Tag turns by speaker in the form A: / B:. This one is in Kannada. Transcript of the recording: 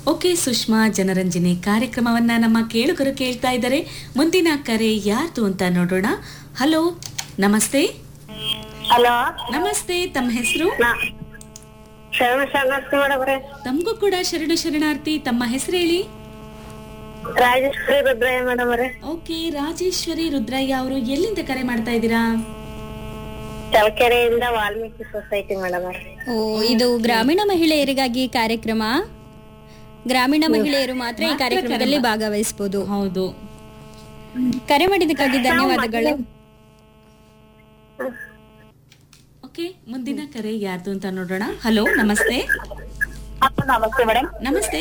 A: ಓಕೆ ಸುಷ್ಮಾ ಜನರಂಜನೆ ಕಾರ್ಯಕ್ರಮವನ್ನ ನಮ್ಮ ಕೇಳುಗರು ಕೇಳ್ತಾ ಇದ್ದಾರೆ ಮುಂದಿನ ಕರೆ ಯಾರ್ದು ಅಂತ ನೋಡೋಣ ಹಲೋ ನಮಸ್ತೆ
B: ಹಲೋ
A: ನಮಸ್ತೆ ತಮ್ಮ ಹೆಸರು
B: ಶರಣ ಶರಣಾರ್ಥಿ ಮೇಡಮ್ರೆ
A: ತಮಗೂ ಕೂಡ ಶರಣ ಶರಣಾರ್ಥಿ ತಮ್ಮ ಹೆಸರು ಹೇಳಿ
B: ರಾಜೇಶ್ವರಿ ರುದ್ರಯ್ಯ ಮೇಡಮ್ ಅವ್ರೆ
A: ಓಕೆ ರಾಜೇಶ್ವರಿ ರುದ್ರಯ್ಯ ಅವರು ಎಲ್ಲಿಂದ ಕರೆ ಮಾಡ್ತಾ ಇದ್ದೀರಾ
B: ಚಳಕೆರೆಯಿಂದ ವಾಲ್ಮೀಕಿ ಸೊಸೈಟಿ ಮೇಡಮ್ ಅವ್ರೆ
C: ಓ ಇದು ಗ್ರಾಮೀಣ ಮಹಿಳೆಯರಿಗಾಗಿ ಕಾರ್ಯಕ್ರಮ ಗ್ರಾಮೀಣ ಮಹಿಳೆಯರು ಮಾತ್ರ ಈ ಕಾರ್ಯಕ್ರಮದಲ್ಲಿ ಭಾಗವಹಿಸಬಹುದು
A: ಹೌದು
C: ಕರೆ ಮಾಡಿದ್ದಕ್ಕಾಗಿ ಧನ್ಯವಾದಗಳು
A: ಓಕೆ ಮುಂದಿನ ಕರೆ ಯಾರ್ದು ಅಂತ ನೋಡೋಣ ಹಲೋ ನಮಸ್ತೆ
B: ನಮಸ್ತೆ ಮೇಡಮ್
A: ನಮಸ್ತೆ